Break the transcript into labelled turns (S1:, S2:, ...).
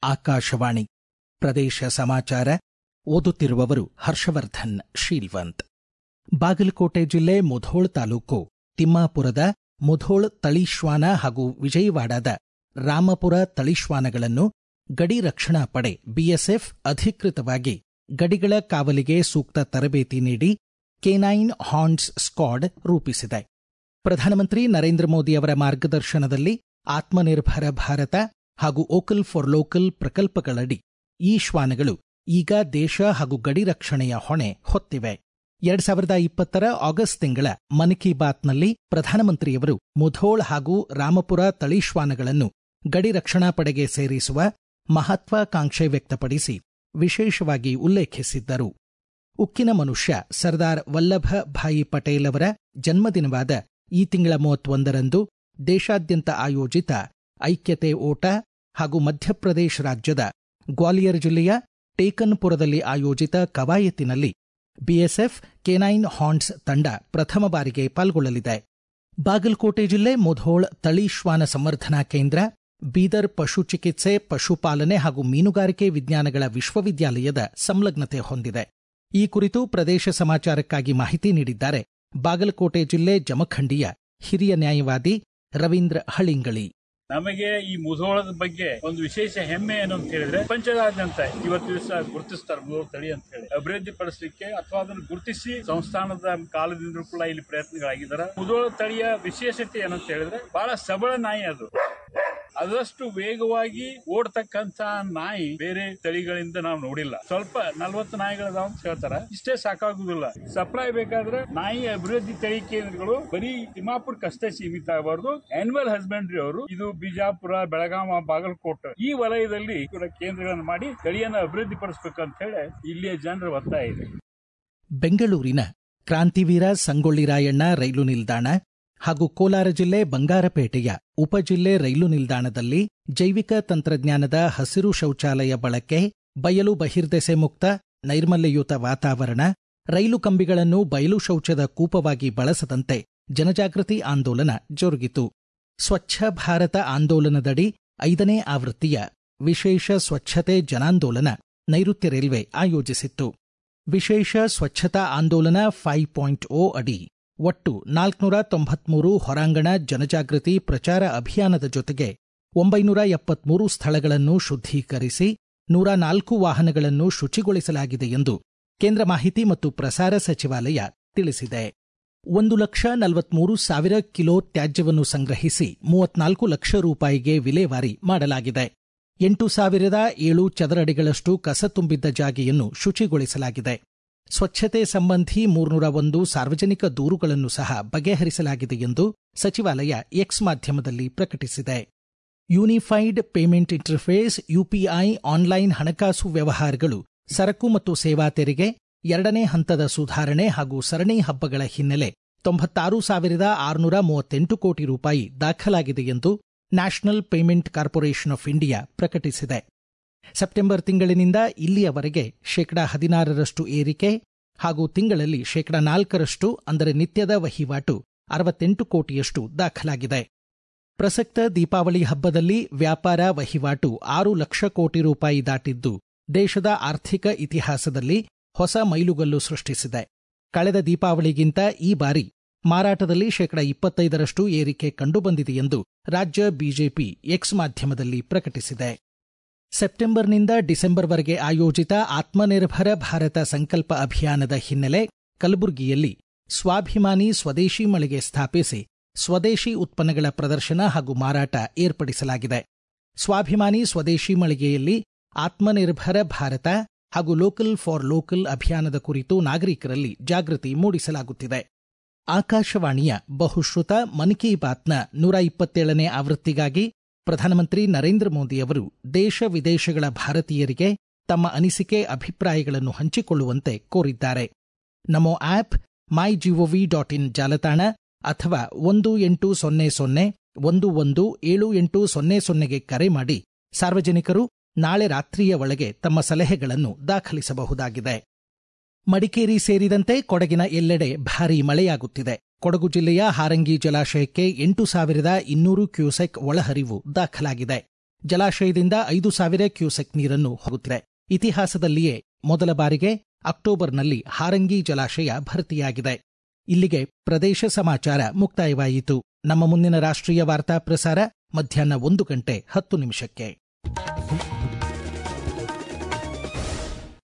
S1: ಆಕಾಶವಾಣಿ ಪ್ರದೇಶ ಸಮಾಚಾರ ಓದುತ್ತಿರುವವರು ಹರ್ಷವರ್ಧನ್ ಶೀಲ್ವಂತ್ ಬಾಗಲಕೋಟೆ ಜಿಲ್ಲೆ ಮುಧೋಳ್ ತಾಲೂಕು ತಿಮ್ಮಾಪುರದ ಮುಧೋಳ್ ತಳಿಶ್ವಾನ ಹಾಗೂ ವಿಜಯವಾಡದ ರಾಮಪುರ ತಳಿಶ್ವಾನಗಳನ್ನು ಗಡಿ ರಕ್ಷಣಾ ಪಡೆ ಬಿಎಸ್ಎಫ್ ಅಧಿಕೃತವಾಗಿ ಗಡಿಗಳ ಕಾವಲಿಗೆ ಸೂಕ್ತ ತರಬೇತಿ ನೀಡಿ ಕೆನೈನ್ ಹಾರ್ನ್ಸ್ ಸ್ಕ್ವಾಡ್ ರೂಪಿಸಿದೆ ಪ್ರಧಾನಮಂತ್ರಿ ನರೇಂದ್ರ ಮೋದಿ ಅವರ ಮಾರ್ಗದರ್ಶನದಲ್ಲಿ ಆತ್ಮನಿರ್ಭರ ಭಾರತ ಹಾಗೂ ಓಕಲ್ ಫಾರ್ ಲೋಕಲ್ ಪ್ರಕಲ್ಪಗಳಡಿ ಈ ಶ್ವಾನಗಳು ಈಗ ದೇಶ ಹಾಗೂ ಗಡಿ ರಕ್ಷಣೆಯ ಹೊಣೆ ಹೊತ್ತಿವೆ ಎರಡ್ ಸಾವಿರದ ಇಪ್ಪತ್ತರ ಆಗಸ್ಟ್ ತಿಂಗಳ ಮನ್ ಕಿ ಬಾತ್ನಲ್ಲಿ ಪ್ರಧಾನಮಂತ್ರಿಯವರು ಮುಧೋಳ್ ಹಾಗೂ ರಾಮಪುರ ತಳಿಶ್ವಾನಗಳನ್ನು ಗಡಿ ರಕ್ಷಣಾ ಪಡೆಗೆ ಸೇರಿಸುವ ಮಹತ್ವಾಕಾಂಕ್ಷೆ ವ್ಯಕ್ತಪಡಿಸಿ ವಿಶೇಷವಾಗಿ ಉಲ್ಲೇಖಿಸಿದ್ದರು ಉಕ್ಕಿನ ಮನುಷ್ಯ ಸರ್ದಾರ್ ವಲ್ಲಭ ಭಾಯಿ ಪಟೇಲ್ ಅವರ ಜನ್ಮದಿನವಾದ ಈ ತಿಂಗಳ ಮೂವತ್ತೊಂದರಂದು ದೇಶಾದ್ಯಂತ ಆಯೋಜಿತ ಐಕ್ಯತೆ ಓಟ ಹಾಗೂ ಮಧ್ಯಪ್ರದೇಶ ರಾಜ್ಯದ ಗ್ವಾಲಿಯರ್ ಜಿಲ್ಲೆಯ ಟೇಕನ್ಪುರದಲ್ಲಿ ಆಯೋಜಿತ ಕವಾಯತಿನಲ್ಲಿ ಬಿಎಸ್ಎಫ್ ಕೆನೈನ್ ಹಾರ್ನ್ಸ್ ತಂಡ ಪ್ರಥಮ ಬಾರಿಗೆ ಪಾಲ್ಗೊಳ್ಳಲಿದೆ ಬಾಗಲಕೋಟೆ ಜಿಲ್ಲೆ ಮುಧೋಳ್ ತಳಿ ಶ್ವಾನ ಸಂವರ್ಧನಾ ಕೇಂದ್ರ ಬೀದರ್ ಪಶು ಚಿಕಿತ್ಸೆ ಪಶುಪಾಲನೆ ಹಾಗೂ ಮೀನುಗಾರಿಕೆ ವಿಜ್ಞಾನಗಳ ವಿಶ್ವವಿದ್ಯಾಲಯದ ಸಂಲಗ್ನತೆ ಹೊಂದಿದೆ ಈ ಕುರಿತು ಪ್ರದೇಶ ಸಮಾಚಾರಕ್ಕಾಗಿ ಮಾಹಿತಿ ನೀಡಿದ್ದಾರೆ ಬಾಗಲಕೋಟೆ ಜಿಲ್ಲೆ ಜಮಖಂಡಿಯ ಹಿರಿಯ ನ್ಯಾಯವಾದಿ ರವೀಂದ್ರ ಹಳಿಂಗಳಿ
S2: ನಮಗೆ ಈ ಮುಧೋಳದ ಬಗ್ಗೆ ಒಂದು ವಿಶೇಷ ಹೆಮ್ಮೆ ಏನು ಅಂತ ಹೇಳಿದ್ರೆ ಪ್ರಪಂಚದಾದ್ಯಂತ ಇವತ್ತು ದಿವಸ ಗುರುತಿಸ್ತಾರೆ ಮುಧೋಳ ತಳಿ ಅಂತ ಹೇಳಿ ಅಭಿವೃದ್ಧಿ ಪಡಿಸಲಿಕ್ಕೆ ಅಥವಾ ಅದನ್ನು ಗುರುತಿಸಿ ಸಂಸ್ಥಾನದ ಕಾಲದಿಂದಲೂ ಕೂಡ ಇಲ್ಲಿ ಪ್ರಯತ್ನಗಳಾಗಿದ್ದಾರೆ ಮುಧೋಳ ತಳಿಯ ವಿಶೇಷತೆ ಏನಂತ ಹೇಳಿದ್ರೆ ಬಹಳ ಸಬಳ ನಾಯಿ ಅದು ಅದಷ್ಟು ವೇಗವಾಗಿ ಓಡ್ತಕ್ಕಂತ ನಾಯಿ ಬೇರೆ ತಳಿಗಳಿಂದ ನಾವು ನೋಡಿಲ್ಲ ಸ್ವಲ್ಪ ನಲ್ವತ್ತು ನಾಯಿಗಳದಾವ ಅಂತ ಹೇಳ್ತಾರ ಇಷ್ಟೇ ಸಾಕಾಗುದಿಲ್ಲ ಸಪ್ಲೈ ಬೇಕಾದ್ರೆ ನಾಯಿ ಅಭಿವೃದ್ಧಿ ತಳಿ ಕೇಂದ್ರಗಳು ಬರೀ ತಿಮ್ಮಾಪುರಕ್ಕಷ್ಟೇ ಸೀಮಿತ ಆಗಬಾರ್ದು ಆನಿಮಲ್ ಹಸ್ಬೆಂಡ್ರಿ ಅವರು ಇದು ಬಿಜಾಪುರ ಬೆಳಗಾವ ಬಾಗಲಕೋಟೆ ಈ ವಲಯದಲ್ಲಿ ಕೂಡ ಕೇಂದ್ರಗಳನ್ನು ಮಾಡಿ ತಳಿಯನ್ನು ಅಭಿವೃದ್ಧಿ ಪಡಿಸಬೇಕಂತ ಹೇಳಿ ಇಲ್ಲಿಯ ಜನರ ಒತ್ತಾಯ ಇದೆ
S1: ಬೆಂಗಳೂರಿನ ಕ್ರಾಂತಿವೀರ ಸಂಗೊಳ್ಳಿ ರಾಯಣ್ಣ ರೈಲು ನಿಲ್ದಾಣ ಹಾಗೂ ಕೋಲಾರ ಜಿಲ್ಲೆ ಬಂಗಾರಪೇಟೆಯ ಉಪಜಿಲ್ಲೆ ರೈಲು ನಿಲ್ದಾಣದಲ್ಲಿ ಜೈವಿಕ ತಂತ್ರಜ್ಞಾನದ ಹಸಿರು ಶೌಚಾಲಯ ಬಳಕೆ ಬಯಲು ಬಹಿರ್ದೆಸೆ ಮುಕ್ತ ನೈರ್ಮಲ್ಯಯುತ ವಾತಾವರಣ ರೈಲು ಕಂಬಿಗಳನ್ನು ಬಯಲು ಶೌಚದ ಕೂಪವಾಗಿ ಬಳಸದಂತೆ ಜನಜಾಗೃತಿ ಆಂದೋಲನ ಜರುಗಿತು ಸ್ವಚ್ಛ ಭಾರತ ಆಂದೋಲನದಡಿ ಐದನೇ ಆವೃತ್ತಿಯ ವಿಶೇಷ ಸ್ವಚ್ಛತೆ ಜನಾಂದೋಲನ ನೈಋತ್ಯ ರೈಲ್ವೆ ಆಯೋಜಿಸಿತ್ತು ವಿಶೇಷ ಸ್ವಚ್ಛತಾ ಆಂದೋಲನ ಫೈವ್ ಪಾಯಿಂಟ್ ಓ ಅಡಿ ಒಟ್ಟು ನಾಲ್ಕುನೂರ ತೊಂಬತ್ಮೂರು ಹೊರಾಂಗಣ ಜನಜಾಗೃತಿ ಪ್ರಚಾರ ಅಭಿಯಾನದ ಜೊತೆಗೆ ಒಂಬೈನೂರ ಎಪ್ಪತ್ಮೂರು ಸ್ಥಳಗಳನ್ನು ಶುದ್ಧೀಕರಿಸಿ ನೂರ ನಾಲ್ಕು ವಾಹನಗಳನ್ನು ಶುಚಿಗೊಳಿಸಲಾಗಿದೆ ಎಂದು ಕೇಂದ್ರ ಮಾಹಿತಿ ಮತ್ತು ಪ್ರಸಾರ ಸಚಿವಾಲಯ ತಿಳಿಸಿದೆ ಒಂದು ಲಕ್ಷ ನಲವತ್ಮೂರು ಸಾವಿರ ಕಿಲೋ ತ್ಯಾಜ್ಯವನ್ನು ಸಂಗ್ರಹಿಸಿ ಮೂವತ್ನಾಲ್ಕು ಲಕ್ಷ ರೂಪಾಯಿಗೆ ವಿಲೇವಾರಿ ಮಾಡಲಾಗಿದೆ ಎಂಟು ಸಾವಿರದ ಏಳು ಚದರಡಿಗಳಷ್ಟು ಕಸ ತುಂಬಿದ್ದ ಜಾಗೆಯನ್ನು ಶುಚಿಗೊಳಿಸಲಾಗಿದೆ ಸ್ವಚ್ಛತೆ ಸಂಬಂಧಿ ಮೂರ್ನೂರ ಒಂದು ಸಾರ್ವಜನಿಕ ದೂರುಗಳನ್ನು ಸಹ ಬಗೆಹರಿಸಲಾಗಿದೆ ಎಂದು ಸಚಿವಾಲಯ ಎಕ್ಸ್ ಮಾಧ್ಯಮದಲ್ಲಿ ಪ್ರಕಟಿಸಿದೆ unified payment interface UPI online ಹಣಕಾಸು ವ್ಯವಹಾರಗಳು ಸರಕು ಮತ್ತು ಸೇವಾ ತೆರಿಗೆ ಎರಡನೇ ಹಂತದ ಸುಧಾರಣೆ ಹಾಗೂ ಸರಣಿ ಹಬ್ಬಗಳ ಹಿನ್ನೆಲೆ ತೊಂಬತ್ತಾರು ಸಾವಿರದ ಆರುನೂರ ಮೂವತ್ತೆಂಟು ಕೋಟಿ ರೂಪಾಯಿ ದಾಖಲಾಗಿದೆ ಎಂದು national payment corporation of India ಪ್ರಕಟಿಸಿದೆ ಸೆಪ್ಟೆಂಬರ್ ತಿಂಗಳಿನಿಂದ ಇಲ್ಲಿಯವರೆಗೆ ಶೇಕಡಾ ಹದಿನಾರರಷ್ಟು ಏರಿಕೆ ಹಾಗೂ ತಿಂಗಳಲ್ಲಿ ಶೇಕಡಾ ನಾಲ್ಕರಷ್ಟು ಅಂದರೆ ನಿತ್ಯದ ವಹಿವಾಟು ಅರವತ್ತೆಂಟು ಕೋಟಿಯಷ್ಟು ದಾಖಲಾಗಿದೆ ಪ್ರಸಕ್ತ ದೀಪಾವಳಿ ಹಬ್ಬದಲ್ಲಿ ವ್ಯಾಪಾರ ವಹಿವಾಟು ಆರು ಲಕ್ಷ ಕೋಟಿ ರೂಪಾಯಿ ದಾಟಿದ್ದು ದೇಶದ ಆರ್ಥಿಕ ಇತಿಹಾಸದಲ್ಲಿ ಹೊಸ ಮೈಲುಗಲ್ಲು ಸೃಷ್ಟಿಸಿದೆ ಕಳೆದ ದೀಪಾವಳಿಗಿಂತ ಈ ಬಾರಿ ಮಾರಾಟದಲ್ಲಿ ಶೇಕಡಾ ಇಪ್ಪತ್ತೈದರಷ್ಟು ಏರಿಕೆ ಕಂಡುಬಂದಿದೆ ಎಂದು ರಾಜ್ಯ ಬಿಜೆಪಿ ಎಕ್ಸ್ ಮಾಧ್ಯಮದಲ್ಲಿ ಪ್ರಕಟಿಸಿದೆ ಸೆಪ್ಟೆಂಬರ್ನಿಂದ ಡಿಸೆಂಬರ್ವರೆಗೆ ಆಯೋಜಿತ ಆತ್ಮನಿರ್ಭರ ಭಾರತ ಸಂಕಲ್ಪ ಅಭಿಯಾನದ ಹಿನ್ನೆಲೆ ಕಲಬುರಗಿಯಲ್ಲಿ ಸ್ವಾಭಿಮಾನಿ ಸ್ವದೇಶಿ ಮಳಿಗೆ ಸ್ಥಾಪಿಸಿ ಸ್ವದೇಶಿ ಉತ್ಪನ್ನಗಳ ಪ್ರದರ್ಶನ ಹಾಗೂ ಮಾರಾಟ ಏರ್ಪಡಿಸಲಾಗಿದೆ ಸ್ವಾಭಿಮಾನಿ ಸ್ವದೇಶಿ ಮಳಿಗೆಯಲ್ಲಿ ಆತ್ಮನಿರ್ಭರ ಭಾರತ ಹಾಗೂ ಲೋಕಲ್ ಫಾರ್ ಲೋಕಲ್ ಅಭಿಯಾನದ ಕುರಿತು ನಾಗರಿಕರಲ್ಲಿ ಜಾಗೃತಿ ಮೂಡಿಸಲಾಗುತ್ತಿದೆ ಆಕಾಶವಾಣಿಯ ಬಹುಶ್ರುತ ಮನ್ ಕಿ ಬಾತ್ನ ನೂರ ಇಪ್ಪತ್ತೇಳನೇ ಆವೃತ್ತಿಗಾಗಿ ಪ್ರಧಾನಮಂತ್ರಿ ನರೇಂದ್ರ ಮೋದಿ ಅವರು ದೇಶ ವಿದೇಶಗಳ ಭಾರತೀಯರಿಗೆ ತಮ್ಮ ಅನಿಸಿಕೆ ಅಭಿಪ್ರಾಯಗಳನ್ನು ಹಂಚಿಕೊಳ್ಳುವಂತೆ ಕೋರಿದ್ದಾರೆ Namo app my G O V dot in ಜಾಲತಾಣ ಅಥವಾ ಒಂದು ಎಂಟು ಸೊನ್ನೆ ಸೊನ್ನೆ ಒಂದು ಒಂದು ಏಳು ಎಂಟು ಸೊನ್ನೆ ಸೊನ್ನೆಗೆ ಕರೆ ಮಾಡಿ ಸಾರ್ವಜನಿಕರು ನಾಳೆ ರಾತ್ರಿಯ ಒಳಗೆ ತಮ್ಮ ಸಲಹೆಗಳನ್ನು ದಾಖಲಿಸಬಹುದಾಗಿದೆ ಮಡಿಕೇರಿ ಸೇರಿದಂತೆ ಕೊಡಗಿನ ಎಲ್ಲೆಡೆ ಭಾರೀ ಮಳೆಯಾಗುತ್ತಿದೆ ಕೊಡಗು ಜಿಲ್ಲೆಯ ಹಾರಂಗಿ ಜಲಾಶಯಕ್ಕೆ ಎಂಟು ಸಾವಿರದ ಇನ್ನೂರು ಕ್ಯೂಸೆಕ್ ಒಳಹರಿವು ದಾಖಲಾಗಿದೆ ಜಲಾಶಯದಿಂದ ಐದು ಸಾವಿರ ಕ್ಯೂಸೆಕ್ ನೀರನ್ನು ಹೋಗುತ್ತಿದೆ ಇತಿಹಾಸದಲ್ಲಿಯೇ ಮೊದಲ ಬಾರಿಗೆ ಅಕ್ಟೋಬರ್ನಲ್ಲಿ ಹಾರಂಗಿ ಜಲಾಶಯ ಭರ್ತಿಯಾಗಿದೆ ಇಲ್ಲಿಗೆ ಪ್ರದೇಶ ಸಮಾಚಾರ ಮುಕ್ತಾಯವಾಯಿತು ನಮ್ಮ ಮುಂದಿನ ರಾಷ್ಟ್ರೀಯ ವಾರ್ತಾ ಪ್ರಸಾರ ಮಧ್ಯಾಹ್ನ ಒಂದು ಗಂಟೆ ಹತ್ತು ನಿಮಿಷಕ್ಕೆ